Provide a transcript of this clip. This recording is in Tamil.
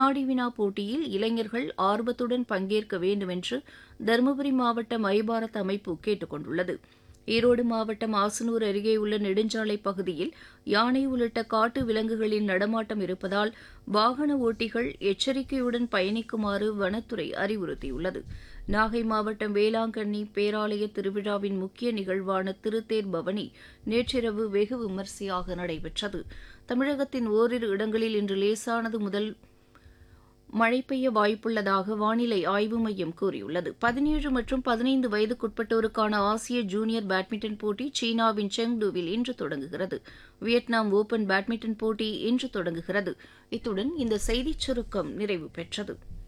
வினாடி வினா போட்டியில் இளைஞர்கள் ஆர்வத்துடன் பங்கேற்க வேண்டும் என்று தருமபுரி மாவட்ட மைபாரத் அமைப்பு கேட்டுக் கொண்டுள்ளது ஈரோடு மாவட்டம் ஆசனூர் அருகே உள்ள நெடுஞ்சாலை பகுதியில் யானை உள்ளிட்ட காட்டு விலங்குகளின் நடமாட்டம் இருப்பதால் வாகன ஓட்டிகள் எச்சரிக்கையுடன் பயணிக்குமாறு வனத்துறை அறிவுறுத்தியுள்ளது நாகை மாவட்டம் வேளாங்கண்ணி பேராலய திருவிழாவின் முக்கிய நிகழ்வான திருத்தேர் பவனி நேற்றிரவு வெகு விமரிசையாக நடைபெற்றது தமிழகத்தின் ஓரிரு இடங்களில் இன்று லேசானது முதல் மழை பெய்ய வாய்ப்புள்ளதாக வானிலை ஆய்வு மையம் கூறியுள்ளது பதினேழு மற்றும் பதினைந்து வயதுக்குட்பட்டோருக்கான ஆசிய ஜூனியர் பேட்மிண்டன் போட்டி சீனாவின் செங்டூவில் இன்று தொடங்குகிறது வியட்நாம் ஓபன் பேட்மிண்டன் போட்டி இன்று தொடங்குகிறது இத்துடன் இந்த செய்திச் சுருக்கம் நிறைவு பெற்றது